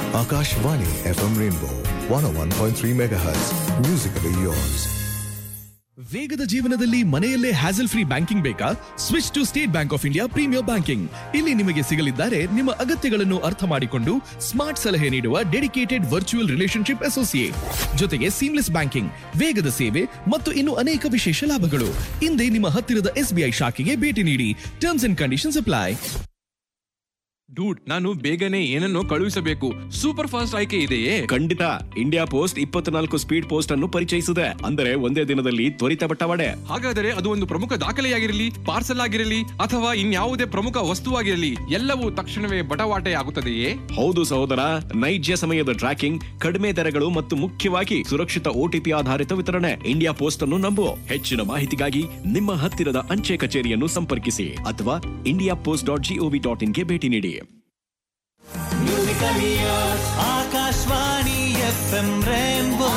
Akashvani FM Rainbow 101.3 MHz. Musically yours. ವೇಗದ ಜೀವನದಲ್ಲಿ ಮನೆಯಲ್ಲೇ ಹ್ಯಾಸಲ್ ಫ್ರೀ ಬ್ಯಾಂಕಿಂಗ್ ಬೇಕಾ switch to State Bank of India premier banking ಇಲ್ಲಿ ನಿಮಗೆ ಸಿಗಲಿದ್ದಾರೆ ನಿಮ್ಮ ಅಗತ್ಯಗಳನ್ನು ಅರ್ಥ ಮಾಡಿಕೊಂಡು ಸ್ಮಾರ್ಟ್ ಸಲಹೆ ನೀಡುವ ಡೆಡಿಕೇಟೆಡ್ ವರ್ಚುವಲ್ ರಿಲೇಶನ್ಶಿಪ್ ಅಸೋಸಿಯೇಟ್ ಜೊತೆಗೆ ಸೀಮ್ಲೆಸ್ ಬ್ಯಾಂಕಿಂಗ್ ವೇಗದ ಸೇವೆ ಮತ್ತು ಇನ್ನು ಅನೇಕ ವಿಶೇಷ ಲಾಭಗಳು ಹಿಂದೆ ನಿಮ್ಮ ಹತ್ತಿರದ ಎಸ್ಬಿಐ ಶಾಖೆಗೆ ಭೇಟಿ ನೀಡಿ terms and conditions apply dude ನಾನು ಬೇಗನೆ ಏನನ್ನೋ ಕಳುಹಿಸಬೇಕು ಸೂಪರ್ ಫಾಸ್ಟ್ ಆಯ್ಕೆ ಇದೆಯೇ ಖಂಡಿತ ಇಂಡಿಯಾ ಪೋಸ್ಟ್ ಇಪ್ಪತ್ನಾಲ್ಕು ಸ್ಪೀಡ್ ಪೋಸ್ಟ್ ಅನ್ನು ಪರಿಚಯಿಸಿದೆ ಅಂದರೆ ಒಂದೇ ದಿನದಲ್ಲಿ ತ್ವರಿತ ಬಟ್ಟವಾಡೆ ಹಾಗಾದರೆ ಅದು ಒಂದು ಪ್ರಮುಖ ದಾಖಲೆಯಾಗಿರಲಿ ಪಾರ್ಸಲ್ ಆಗಿರಲಿ ಅಥವಾ ಇನ್ಯಾವುದೇ ಪ್ರಮುಖ ವಸ್ತುವಾಗಿರಲಿ ಎಲ್ಲವೂ ತಕ್ಷಣವೇ ಬಟವಾಟೆ ಆಗುತ್ತದೆಯೇ ಹೌದು ಸಹೋದರ ನೈಜ ಸಮಯದ ಟ್ರ್ಯಾಕಿಂಗ್ ಕಡಿಮೆ ದರಗಳು ಮತ್ತು ಮುಖ್ಯವಾಗಿ ಸುರಕ್ಷಿತ ಓಟಿಪಿ ಆಧಾರಿತ ವಿತರಣೆ ಇಂಡಿಯಾ ಪೋಸ್ಟ್ ಅನ್ನು ನಂಬು ಹೆಚ್ಚಿನ ಮಾಹಿತಿಗಾಗಿ ನಿಮ್ಮ ಹತ್ತಿರದ ಅಂಚೆ ಕಚೇರಿಯನ್ನು ಸಂಪರ್ಕಿಸಿ ಅಥವಾ India post dot GOV dot ಇನ್ಗೆ ಭೇಟಿ ನೀಡಿ Akashvani F M rainbow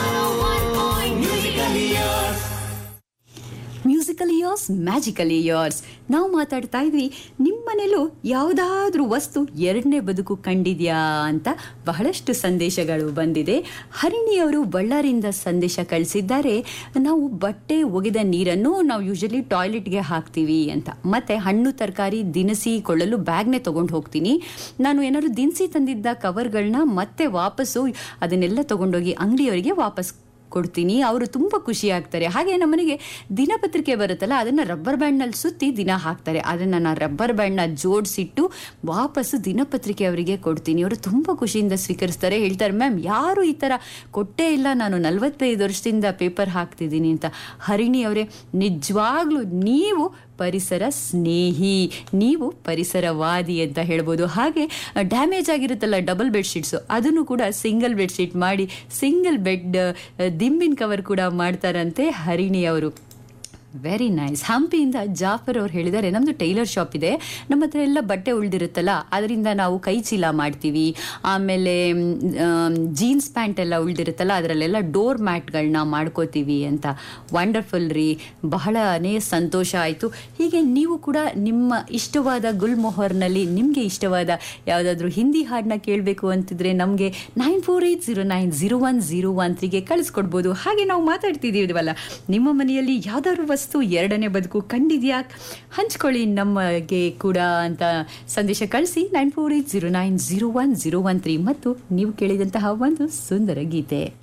musical years magical years ನಾವು ಮಾತಾಡ್ತಾ ಇದ್ವಿ ನಿಮ್ಮನೇಲೂ ಯಾವುದಾದ್ರೂ ವಸ್ತು ಎರಡನೇ ಬದುಕು ಕಂಡಿದ್ಯಾ ಅಂತ ಬಹಳಷ್ಟು ಸಂದೇಶಗಳು ಬಂದಿದೆ ಹರಿಣಿಯವರು ಬಳ್ಳಾರಿಯಿಂದ ಸಂದೇಶ ಕಳಿಸಿದ್ದಾರೆ ನಾವು ಬಟ್ಟೆ ಒಗೆದ ನೀರನ್ನು ನಾವು ಯೂಶಲಿ ಟಾಯ್ಲೆಟ್ಗೆ ಹಾಕ್ತೀವಿ ಅಂತ ಮತ್ತೆ ಹಣ್ಣು ತರಕಾರಿ ದಿನಸಿ ಕೊಳ್ಳಲು ಬ್ಯಾಗ್ನೇ ತಗೊಂಡು ಹೋಗ್ತೀನಿ ನಾನು ಏನಾದ್ರು ದಿನಸಿ ತಂದಿದ್ದ ಕವರ್ಗಳನ್ನ ಮತ್ತೆ ವಾಪಸ್ಸು ಅದನ್ನೆಲ್ಲ ತಗೊಂಡೋಗಿ ಅಂಗಡಿಯವರಿಗೆ ವಾಪಸ್ ಕೊಡ್ತೀನಿ ಅವರು ತುಂಬ ಖುಷಿ ಆಗ್ತಾರೆ ಹಾಗೆ ನಮ್ಮನೆಗೆ ದಿನಪತ್ರಿಕೆ ಬರುತ್ತಲ್ಲ ಅದನ್ನು ರಬ್ಬರ್ ಬ್ಯಾಂಡ್ನಲ್ಲಿ ಸುತ್ತಿ ದಿನ ಹಾಕ್ತಾರೆ ಅದನ್ನು ನಾನು ರಬ್ಬರ್ ಬ್ಯಾಂಡ್ನ ಜೋಡಿಸಿಟ್ಟು ವಾಪಸ್ಸು ದಿನಪತ್ರಿಕೆ ಅವರಿಗೆ ಕೊಡ್ತೀನಿ ಅವರು ತುಂಬ ಖುಷಿಯಿಂದ ಸ್ವೀಕರಿಸ್ತಾರೆ ಹೇಳ್ತಾರೆ ಮ್ಯಾಮ್ ಯಾರು ಈ ಥರ ಕೊಟ್ಟೇ ಇಲ್ಲ ನಾನು ನಲವತ್ತೈದು ವರ್ಷದಿಂದ ಪೇಪರ್ ಹಾಕ್ತಿದ್ದೀನಿ ಅಂತ ಹರಿಣಿ ಅವರೇ ನಿಜವಾಗ್ಲೂ ನೀವು ಪರಿಸರ ಸ್ನೇಹಿ ನೀವು ಪರಿಸರವಾದಿ ಅಂತ ಹೇಳ್ಬೋದು ಹಾಗೆ ಡ್ಯಾಮೇಜ್ ಆಗಿರುತ್ತಲ್ಲ ಡಬಲ್ ಬೆಡ್ಶೀಟ್ಸು ಅದನ್ನು ಕೂಡ ಸಿಂಗಲ್ ಬೆಡ್ಶೀಟ್ ಮಾಡಿ ಸಿಂಗಲ್ ಬೆಡ್ ದಿಂಬಿನ ಕವರ್ ಕೂಡ ಮಾಡ್ತಾರಂತೆ ಹರಿಣಿ ಅವರು ವೆರಿ ನೈಸ್ ಹಂಪಿಯಿಂದ ಜಾಫರ್ ಅವ್ರು ಹೇಳಿದ್ದಾರೆ ನಮ್ಮದು ಟೈಲರ್ ಶಾಪ್ ಇದೆ ನಮ್ಮ ಹತ್ರ ಎಲ್ಲ ಬಟ್ಟೆ ಉಳ್ದಿರುತ್ತಲ್ಲ ಅದರಿಂದ ನಾವು ಕೈ ಚೀಲ ಮಾಡ್ತೀವಿ ಆಮೇಲೆ ಜೀನ್ಸ್ ಪ್ಯಾಂಟ್ ಎಲ್ಲ ಉಳ್ದಿರುತ್ತಲ್ಲ ಅದರಲ್ಲೆಲ್ಲ ಡೋರ್ ಮ್ಯಾಟ್ಗಳನ್ನ ಮಾಡ್ಕೋತೀವಿ ಅಂತ ವಂಡರ್ಫುಲ್ ರೀ ಬಹಳನೇ ಸಂತೋಷ ಆಯಿತು ಹೀಗೆ ನೀವು ಕೂಡ ನಿಮ್ಮ ಇಷ್ಟವಾದ ಗುಲ್ಮೊಹರ್ನಲ್ಲಿ ನಿಮಗೆ ಇಷ್ಟವಾದ ಯಾವುದಾದ್ರೂ ಹಿಂದಿ ಹಾಡನ್ನ ಕೇಳಬೇಕು ಅಂತಿದ್ರೆ ನಮಗೆ nine four eight zero nine zero one zero one ತ್ರೀಗೆ ಕಳಿಸ್ಕೊಡ್ಬೋದು ಹಾಗೆ ನಾವು ಮಾತಾಡ್ತಿದ್ದೀವಲ್ಲ ನಿಮ್ಮ ಮನೆಯಲ್ಲಿ ಯಾವ್ದಾದ್ರು ವಸ್ತು ಎರಡನೇ ಬದುಕು ಕಂಡಿದ್ಯಾ ಹಂಚ್ಕೊಳ್ಳಿ ನಮಗೆ ಕೂಡ ಅಂತ ಸಂದೇಶ ಕಳಿಸಿ nine four eight zero nine zero one zero one three ಮತ್ತು ನೀವು ಕೇಳಿದಂತಹ ಒಂದು ಸುಂದರ ಗೀತೆ